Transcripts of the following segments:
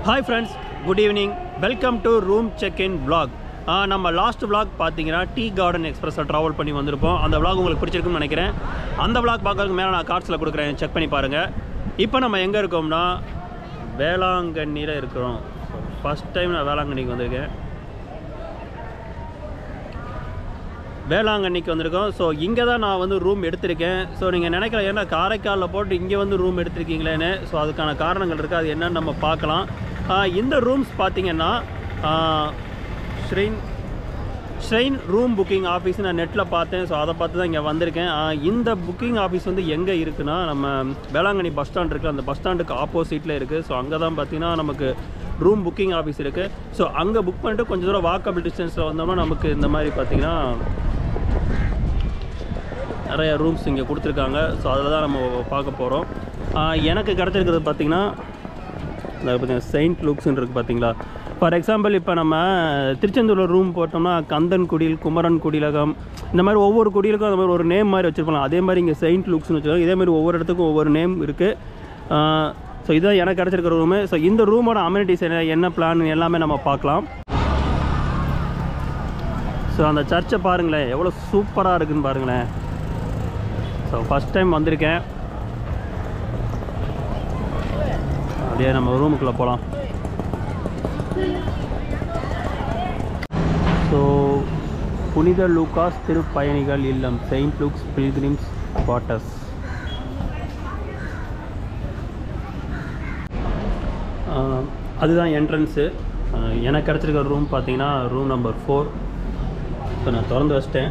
Hi friends good evening welcome to room check in vlog ஆ, நம்ம last vlog பார்த்தீங்கன்னா tea garden எக்ஸ்பிரஸில் travel பண்ணி வந்திருப்போம் அந்த vlog உங்களுக்கு பிடிச்சிருக்குன்னு நினைக்கிறேன் அந்த vlog பார்க்கறதுக்கு மேலே நான் கார்ட்ஸில் கொடுக்குறேன் செக் பண்ணி பாருங்கள் இப்போ நம்ம எங்கே இருக்கோம்னா வேளாங்கண்ணியில் இருக்கிறோம் ஃபஸ்ட் டைம் நான் வேளாங்கண்ணிக்கு வந்திருக்கேன் வேளாங்கண்ணிக்கு வந்திருக்கோம் ஸோ இங்கே தான் நான் வந்து ரூம் எடுத்திருக்கேன் ஸோ நீங்கள் நினைக்கல ஏன்னா காரைக்காலில் போட்டு இங்கே வந்து ரூம் எடுத்திருக்கீங்களேன்னு ஸோ அதுக்கான காரணங்கள் இருக்குது அது என்னன்னு நம்ம பார்க்கலாம் ஆஹ் இந்த ரூம்ஸ் பார்த்தீங்கன்னா ஆஹ் ஸ்ரீன் ஸ்ரெயின் ரூம் புக்கிங் ஆஃபீஸ் நான் நெட்டில் பார்த்தேன் ஸோ அதை பார்த்து தான் இங்கே வந்திருக்கேன் ஆஹ் இந்த புக்கிங் ஆஃபீஸ் வந்து எங்கே இருக்குன்னா நம்ம வேளாங்கண்ணி பஸ் ஸ்டாண்ட் இருக்குது அந்த பஸ் ஸ்டாண்டுக்கு ஆப்போசிட்டில் இருக்குது ஸோ அங்கே தான் பார்த்தீங்கன்னா நமக்கு ரூம் புக்கிங் ஆஃபீஸ் இருக்குது ஸோ அங்கே புக் பண்ணிட்டு கொஞ்சம் தூரம் வாக்கபிள் டிஸ்டன்ஸில் வந்தோம்னா நமக்கு இந்த மாதிரி பார்த்தீங்கன்னா நிறைய ரூம்ஸ் இங்கே கொடுத்துருக்காங்க ஸோ அதில் தான் நம்ம பார்க்க போகிறோம் எனக்கு கிடச்சிருக்கிறது பார்த்தீங்கன்னா இந்த பார்த்தீங்கன்னா செயின்ட் லூக்ஸ்ன்னு இருக்குது பார்த்தீங்களா ஃபார் எக்ஸாம்பிள் இப்போ நம்ம திருச்செந்தூரில் ரூம் போட்டோம்னா கந்தன் குடில் குமரன் குடிலகம் இந்த மாதிரி ஒவ்வொரு குடிலுக்கும் அந்த மாதிரி ஒரு நேம் மாதிரி வச்சுருப்பாங்க அதே மாதிரி இங்கே செயின்ட் லூக்ஸ்னு வச்சுருக்காங்க இதே மாதிரி ஒவ்வொரு இடத்துக்கும் ஒவ்வொரு நேம் இருக்குது ஸோ இதுதான் எனக்கு கிடச்சிருக்கிற ரூமு ஸோ இந்த ரூமோட அம்யூனிட்டிஸ் என்ன என்ன பிளான் எல்லாமே நம்ம பார்க்கலாம் ஸோ அந்த சர்ச்சை பாருங்களேன் எவ்வளோ சூப்பராக இருக்குன்னு பாருங்களேன் ஸோ ஃபஸ்ட் டைம் வந்திருக்கேன் அப்படியே நம்ம ரூமுக்குள்ளே போகலாம் ஸோ புனித லூகாஸ் திருப்பயணிகள் இல்லம் செயின்ட் லூக்ஸ் பில்கிரிம்ஸ் குவார்ட்டர்ஸ் அதுதான் என்ட்ரன்ஸு எனக்கு கிடச்சிருக்க ரூம் பார்த்தீங்கன்னா ரூம் நம்பர் ஃபோர் ஸோ நான் திறந்து வச்சிட்டேன்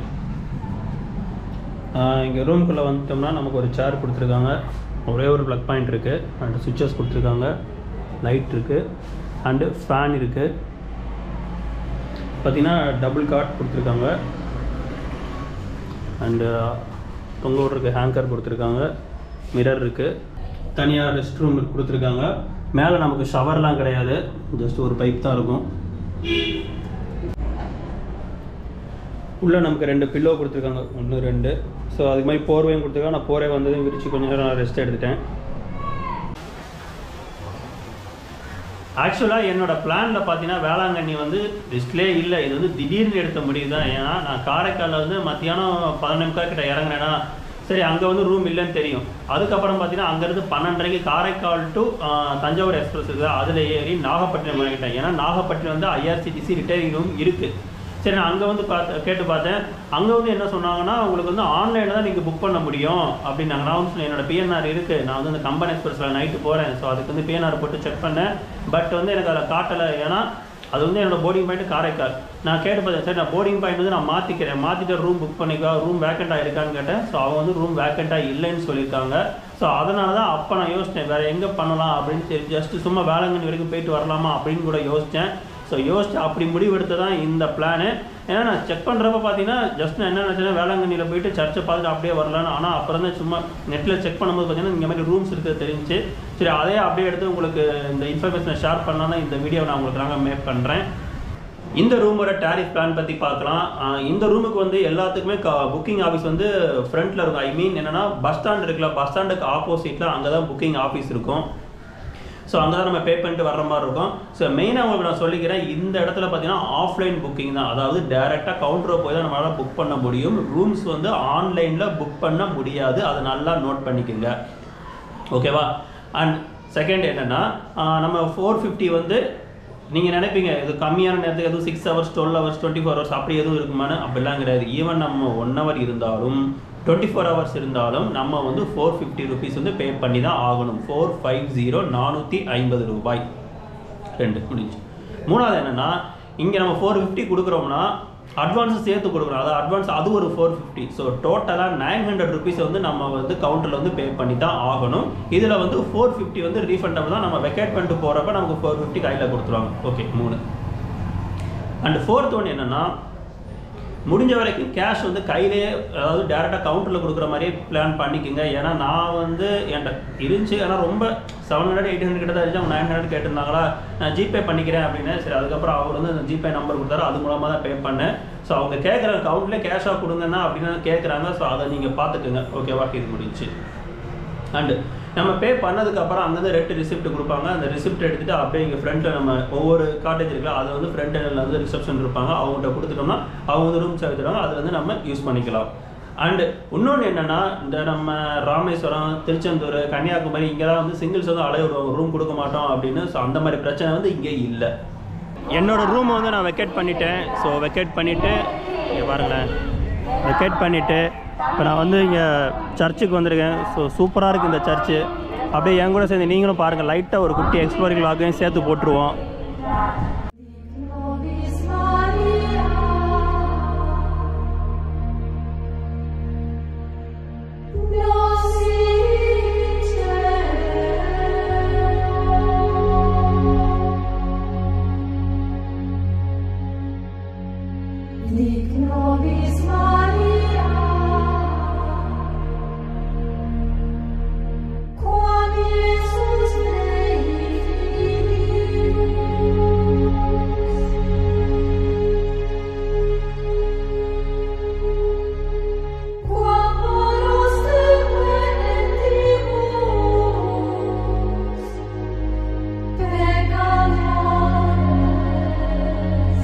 இங்கே ரூம்குள்ளே வந்துட்டோம்னா நமக்கு ஒரு சேர் கொடுத்துருக்காங்க ஒரே ஒரு ப்ளக் பாயிண்ட் இருக்குது அண்டு சுவிட்சஸ் கொடுத்துருக்காங்க லைட் இருக்குது அண்டு ஃபேன் இருக்குது பார்த்தீங்கன்னா டபுள் காட் கொடுத்துருக்காங்க அண்டு தொங்க விட்றதுக்கு ஹேங்கர் கொடுத்துருக்காங்க மிரர் இருக்குது தனியாக ரெஸ்ட் ரூம் கொடுத்துருக்காங்க மேலே நமக்கு ஷவர்லாம் கிடையாது ஜஸ்ட் ஒரு பைப் தான் இருக்கும் உள்ளே நமக்கு ரெண்டு பில்லோ கொடுத்துருக்காங்க ஒன்று ரெண்டு ஸோ அதுக்கு மாதிரி போர்வையும் கொடுத்துருக்காங்க நான் போர்வை வந்ததும் விரிச்சு கொஞ்ச நேரம் ரெஸ்ட் எடுத்துட்டேன் ஆக்சுவலாக என்னோட பிளானில் பார்த்தீங்கன்னா வேளாங்கண்ணி வந்து லிஸ்ட்லேயே இல்லை இது வந்து திடீர்னு எடுத்த முடிவு தான் ஏன்னா நான் காரைக்காலில் வந்து மத்தியானம் பதினொன்று முக்கால் கிட்ட இறங்கினேன்னா சரி அங்கே வந்து ரூம் இல்லைன்னு தெரியும் அதுக்கப்புறம் பார்த்தீங்கன்னா அங்கேருந்து பன்னெண்டரைக்கு காரைக்கால் டு தஞ்சாவூர் எக்ஸ்பிரஸ் இருக்குது அதில் ஏறி நாகப்பட்டினம் இறங்கிட்டேன் ஏன்னா நாகப்பட்டினம் வந்து ஐஆர்சிடிசி ரிட்டையரிங் ரூம் இருக்குது சரி நான் அங்கே வந்து பார்த்து கேட்டு பார்த்தேன் அங்கே வந்து என்ன சொன்னாங்கன்னா உங்களுக்கு வந்து ஆன்லைனில் தான் நீங்கள் புக் பண்ண முடியும் அப்படின்னாங்க நான் வந்து சொன்னேன் என்னோட பிஎன்ஆர் இருக்குது நான் வந்து இந்த கம்பன் எக்ஸ்பிரஸில் நைட்டு போகிறேன் ஸோ அதுக்கு வந்து பிஎன்ஆர் போட்டு செக் பண்ணேன் பட் வந்து எனக்கு அதில் காட்டலை ஏன்னா அது வந்து என்னோட போர்டிங் பாயிண்ட் காரைக்கால் நான் கேட்டு பார்த்தேன் சரி நான் போர்டிங் பாயிண்ட் வந்து நான் மாற்றிக்கிறேன் மாற்றிட்டு ரூம் புக் பண்ணிக்கோ ரூம் வேக்கண்ட்டாக இருக்கான்னு கேட்டேன் ஸோ அவன் வந்து ரூம் வேக்கண்ட்டாக இல்லைன்னு சொல்லியிருக்காங்க ஸோ அதனால தான் அப்போ நான் யோசித்தேன் வேறு எங்கே பண்ணலாம் அப்படின்னு சரி ஜஸ்ட் சும்மா வேளாங்கண்ணி வரைக்கும் போயிட்டு வரலாமா அப்படின்னு கூட யோசித்தேன் ஸோ யோசிச்சு அப்படி முடிவெடுத்து தான் இந்த பிளானு ஏன்னா நான் செக் பண்ணுறப்ப பார்த்தீங்கன்னா ஜஸ்ட் நான் என்ன நினச்சேன் வேளாங்கண்ணியில் போயிட்டு சர்ச்சை பார்த்துட்டு அப்படியே வரலான்னு ஆனால் அப்புறம் தான் சும்மா நெட்டில் செக் பண்ணும்போது பார்த்தீங்கன்னா இந்த மாதிரி ரூம்ஸ் இருக்கிறது தெரிஞ்சு சரி அதே அப்படியே எடுத்து உங்களுக்கு இந்த இன்ஃபர்மேஷனை ஷேர் பண்ணலாம் தான் இந்த வீடியோ நான் உங்களுக்கு நாங்கள் மேக் பண்ணுறேன் இந்த ரூமோட டேரிஃப் பிளான் பற்றி பார்க்கலாம் ஆஹ் இந்த ரூமுக்கு வந்து எல்லாத்துக்குமே புக்கிங் ஆஃபீஸ் வந்து ஃப்ரண்ட்டில் இருக்கும் ஐ மீன் என்னென்னா பஸ் ஸ்டாண்ட் இருக்குல்ல பஸ் ஸ்டாண்டுக்கு ஆப்போசிட்டில் அங்கே தான் புக்கிங் ஆஃபீஸ் இருக்கும் ஸோ அங்கே தான் நம்ம பே பண்ணிட்டு வர்ற மாதிரி இருக்கும் ஸோ மெயினாக உங்களுக்கு நான் சொல்லிக்கிறேன் இந்த இடத்துல பார்த்தீங்கன்னா ஆஃப்லைன் புக்கிங் தான் அதாவது டேரெக்டாக கவுண்டரை போய் தான் நம்மளால் புக் பண்ண முடியும் ரூம்ஸ் வந்து ஆன்லைனில் புக் பண்ண முடியாது அதை நல்லா நோட் பண்ணிக்கோங்க ஓகேவா அண்ட் செகண்ட் என்னென்னா நம்ம ஃபோர் ஃபிஃப்டி வந்து நீங்கள் நினைப்பீங்க இது கம்மியான நேரத்துக்கு எதுவும் six hours twelve hours twenty four hours அப்படி எதுவும் இருக்குமான்னு அப்படிலாம் கிடையாது ஈவன் நம்ம ஒன் ஹவர் இருந்தாலும் டுவெண்ட்டி ஃபோர் ஹவர்ஸ் இருந்தாலும் நம்ம வந்து ஃபோர் ஃபிஃப்டி ருபீஸ் வந்து பே பண்ணி தான் ஆகணும் ஃபோர் ஃபைவ் ஜீரோ நானூற்றி ஐம்பது ரூபாய் ரெண்டு முடிஞ்சு மூணாவது என்னென்னா இங்கே நம்ம ஃபோர் ஃபிஃப்டி கொடுக்குறோம்னா அட்வான்ஸ் சேர்த்து கொடுக்குறோம் அதாவது அட்வான்ஸ் அது ஒரு ஃபோர் ஃபிஃப்டி ஸோ டோட்டலாக நைன் ஹண்ட்ரட் ருபீஸ் வந்து நம்ம வந்து கவுண்டரில் வந்து பே பண்ணி தான் ஆகணும் இதில் வந்து ஃபோர் ஃபிஃப்டி வந்து ரீஃபண்டபிள் தான் நம்ம வெக்கேட் பண்ணிட்டு போகிறப்ப நமக்கு ஃபோர் ஃபிஃப்டி கையில் கொடுத்துருவாங்க ஓகே மூணு அண்ட் ஃபோர்த் ஒன் என்னென்னா முடிஞ்ச வரைக்கும் கேஷ் வந்து கையிலேயே அதாவது டேரெக்டாக கவுண்டரில் கொடுக்குற மாதிரியே பிளான் பண்ணிக்கோங்க ஏன்னா நான் வந்து என்கிட்ட இருந்துச்சு ஆனால் ரொம்ப செவன் ஹண்ட்ரட் எயிட் ஹண்ட்ரட் கிட்ட தான் இருந்துச்சு அவங்க நைன் ஹண்ட்ரட் கேட்டிருந்தாங்களா நான் ஜிபே பண்ணிக்கிறேன் அப்படின்னு சரி அதுக்கப்புறம் அவர் வந்து ஜிபே நம்பர் கொடுத்தாரு அது மூலமாக தான் பே பண்ணேன் ஸோ அவங்க கேட்குற கவுண்ட்லேயே கேஷாக கொடுங்கன்னா அப்படின்னு கேட்குறாங்க ஸோ அதை நீங்கள் பார்த்துக்குங்க ஓகேவா இது முடிஞ்சு அண்டு நம்ம பே பண்ணதுக்கப்புறம் அங்கேருந்து ரெட்டு ரிசிப்ட் கொடுப்பாங்க அந்த ரிசிப்ட் எடுத்துகிட்டு அப்படியே இங்கே ஃப்ரண்ட்டில் நம்ம ஒவ்வொரு காட்டேஜ் இருக்குல்ல அதை வந்து ஃப்ரண்ட் எண்டில் வந்து ரிசப்ஷன் இருப்பாங்க அவங்ககிட்ட கொடுத்துட்டோம்னா அவங்க வந்து ரூம் சார்ஜ் தருவாங்க அதில் வந்து நம்ம யூஸ் பண்ணிக்கலாம் அண்டு இன்னொன்று என்னென்னா இந்த நம்ம ராமேஸ்வரம் திருச்செந்தூர் கன்னியாகுமரி இங்கெல்லாம் வந்து சிங்கிள்ஸ் வந்து அலைய விடுவாங்க ரூம் கொடுக்க மாட்டோம் அப்படின்னு ஸோ அந்த மாதிரி பிரச்சனை வந்து இங்கே இல்லை என்னோட ரூமை வந்து நான் வெக்கேட் பண்ணிட்டேன் ஸோ வெக்கேட் பண்ணிவிட்டு இங்கே பாருங்களேன் வெக்கேட் பண்ணிவிட்டு இப்போ நான் வந்து இங்கே சர்ச்சுக்கு வந்திருக்கேன் ஸோ சூப்பராக இருக்குது இந்த சர்ச்சு அப்படியே என் கூட சேர்ந்து நீங்களும் பாருங்கள் லைட்டாக ஒரு குட்டி எக்ஸ்ப்ளோரிங் லாகையும் சேர்த்து போட்டுருவோம் Nobis Maria, nos in cielo. Dic nobis Maria, quam Iesus Dei filius, quam moros depenentibus, peccatores,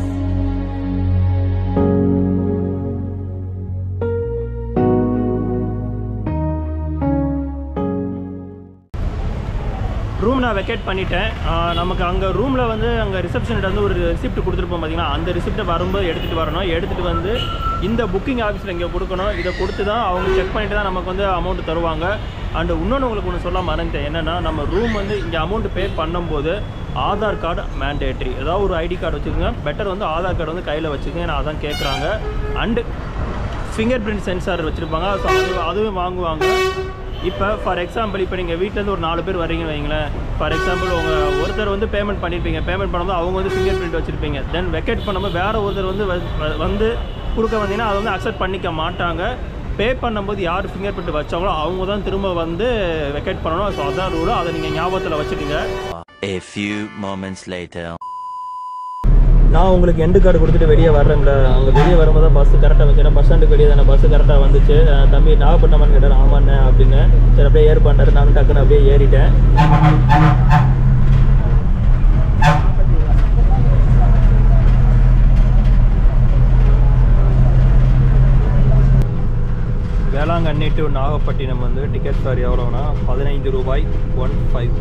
room நான் வெக்கேட் பண்ணிட்டேன் ஆஹ் நமக்கு அங்கே ரூமில் வந்து அங்கே ரிசப்ஷன்கிட்ட வந்து ஒரு ரிசிப்ட் கொடுத்துருப்போம் பார்த்தீங்கன்னா அந்த ரிசிப்ட்டை வரும்போது எடுத்துகிட்டு வரணும் எடுத்துகிட்டு வந்து இந்த புக்கிங் ஆஃபீஸில் இங்கே கொடுக்கணும் இதை கொடுத்து தான் அவங்க செக் பண்ணிட்டு தான் நமக்கு வந்து அமௌண்ட் தருவாங்க அண்டு இன்னொன்று உங்களுக்கு ஒன்று சொல்ல மறந்துட்டேன் என்னென்னா நம்ம ரூம் வந்து இங்கே அமௌண்ட் பே பண்ணும்போது ஆதார் கார்டு மேண்டேட்ரி ஏதாவது ஒரு ஐடி கார்டு வச்சுக்கோங்க பெட்டர் வந்து ஆதார் கார்டு வந்து கையில் வச்சுக்கோங்க ஏன்னா அதான் கேட்குறாங்க அண்டு ஃபிங்கர் பிரிண்ட் சென்சார் வச்சுருப்பாங்க ஸோ அது அதுவும் வாங்குவாங்க இப்போ ஃபார் எக்ஸாம்பிள் இப்போ நீங்கள் வீட்டிலேருந்து ஒரு நாலு பேர் வரீங்கன்னு வைங்களேன் ஃபார் எக்ஸாம்பிள் உங்கள் ஒருத்தர் வந்து பேமெண்ட் பண்ணியிருப்பீங்க பேமெண்ட் பண்ணும்போது அவங்க வந்து ஃபிங்கர் பிரிண்ட் வச்சுருப்பீங்க தென் வெக்கேட் பண்ணும்போது வேறு ஒருத்தர் வந்து வ- வ- வந்து கொடுக்க வந்தீங்கன்னா அதை வந்து அக்செப்ட் பண்ணிக்க மாட்டாங்க பே பண்ணும்போது யார் ஃபிங்கர் பிரிண்ட் வச்சாங்களோ அவங்க தான் திரும்ப வந்து வெக்கேட் பண்ணணும் ஸோ அதான் ரூலு அதை நீங்கள் ஞாபகத்தில் வச்சுக்கோங்க A few moments later. நான் உங்களுக்கு எண்டு கார்டு கொடுத்துட்டு வெளியே வர்றேன்ல அங்கே வெளியே வரும்போது தான் பஸ் கரெக்டாக வந்துச்சு பஸ் ஸ்டாண்டுக்கு வெளியே தானே பஸ் கரெக்டாக வந்துச்சு அஹ் தம்பி நாகப்பட்டினமான்னு கேட்டார் ஆமாண்ணே அப்படின்னு சரி அப்படியே ஏர் பண்ணாரு நானும் டக்குன்னு அப்படியே ஏறிட்டேன் வேளாங்கண்ணி டு நாகப்பட்டினம் வந்து டிக்கெட் ஃபேர் எவ்வளோனா பதினைந்து ரூபாய் ஒன் ஃபைவ்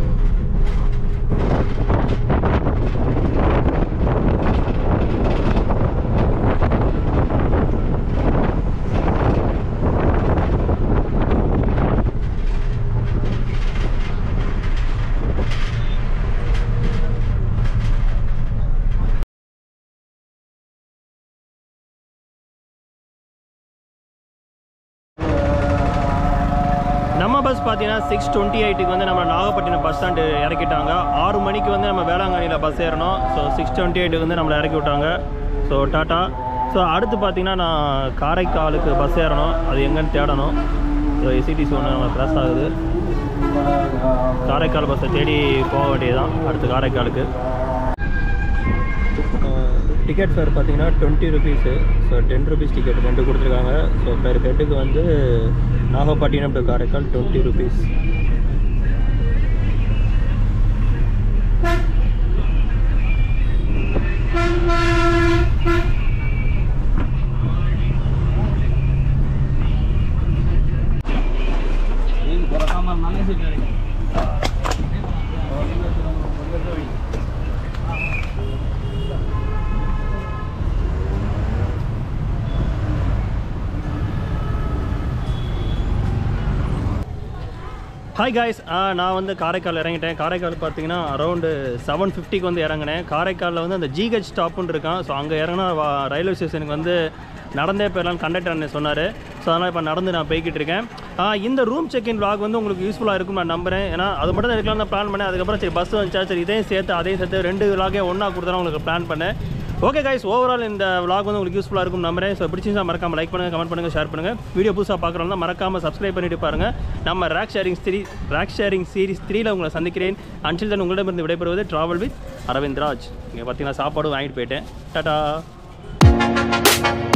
நம்ம பஸ் பார்த்தீங்கன்னா சிக்ஸ் டுவெண்ட்டி எயிட்டுக்கு வந்து நம்ம நாகப்பட்டினம் பஸ் ஸ்டாண்டு இறக்கிட்டாங்க ஆறு மணிக்கு வந்து நம்ம வேளாங்கண்ணியில் பஸ் ஏறணும் ஸோ சிக்ஸ் டுவெண்ட்டி எயிட்டுக்கு வந்து நம்மளை இறக்கி விட்டாங்க ஸோ டாட்டா ஸோ அடுத்து பார்த்தீங்கன்னா நான் காரைக்காலுக்கு பஸ் ஏறணும் அது எங்கன்னு தேடணும் ஸோ எஸ்சிடிசி ஒன்று நம்ம க்ராஸ் ஆகுது காரைக்கால் பஸ்ஸை தேடி போக வேண்டியதுதான் அடுத்து காரைக்காலுக்கு டிக்கெட் ஃபேர் பார்த்தீங்கன்னா twenty rupees so ten rupees ticket ரெண்டு கொடுத்துருக்காங்க ஸோ பெர் ஹெட்டுக்கு வந்து Nagapattinam to Karaikal twenty rupees hi guys நான் வந்து காரைக்கால் இறங்கிட்டேன் காரைக்கால் பார்த்தீங்கன்னா அரௌண்டு செவன் ஃபிஃப்டிக்கு வந்து இறங்கினேன் காரைக்காலில் வந்து அந்த ஜிஹெச் ஸ்டாப்புன்னு இருக்கான் ஸோ அங்கே இறங்கினா வா- ரயில்வே ஸ்டேஷனுக்கு வந்து நடந்தே போயிடலாம்னு கண்டக்டர் அண்ணன் சொன்னார் ஸோ அதனால் இப்போ நடந்து நான் போய்கிட்டு இருக்கேன் ஆ, இந்த ரூம் செக்இன் vlog வந்து உங்களுக்கு யூஸ்ஃபுல்லாக இருக்கும் நான் நம்புறேன் ஏன்னா அது மட்டும் தான் எடுக்கலாம் தான் பிளான் பண்ணேன் அதுக்கப்புறம் சரி பஸ் வந்துச்சா சரி இதையும் சேர்த்து அதையும் சேர்த்து ரெண்டு vlog-ஐயும் ஒன்றா கொடுத்தா உங்களுக்கு பிளான் பண்ணேன் ஓகே கைஸ் ஓவரால் இந்த vlog வந்து உங்களுக்கு யூஸ்ஃபுல்லாக இருக்கும் நம்புறேன் ஸோ பிடிச்சிருந்தா மறக்காம லைக் பண்ணுங்கள் கமெண்ட் பண்ணுங்கள் ஷேர் பண்ணுங்கள் வீடியோ புதுசாக பார்க்குறவங்க மறக்காமல் சப்ஸ்கிரைப் பண்ணிட்டு பாருங்க நம்ம rake sharing three rake sharing series த்ரீல உங்களை சந்திக்கிறேன் அன்டில் தன் உங்களிடமிருந்து விடைபெறுவது ட்ராவல் வித் அரவிந்த் ராஜ் இங்கே பார்த்தீங்கன்னா சாப்பாடும் வாங்கிட்டு போயிட்டேன் டாடா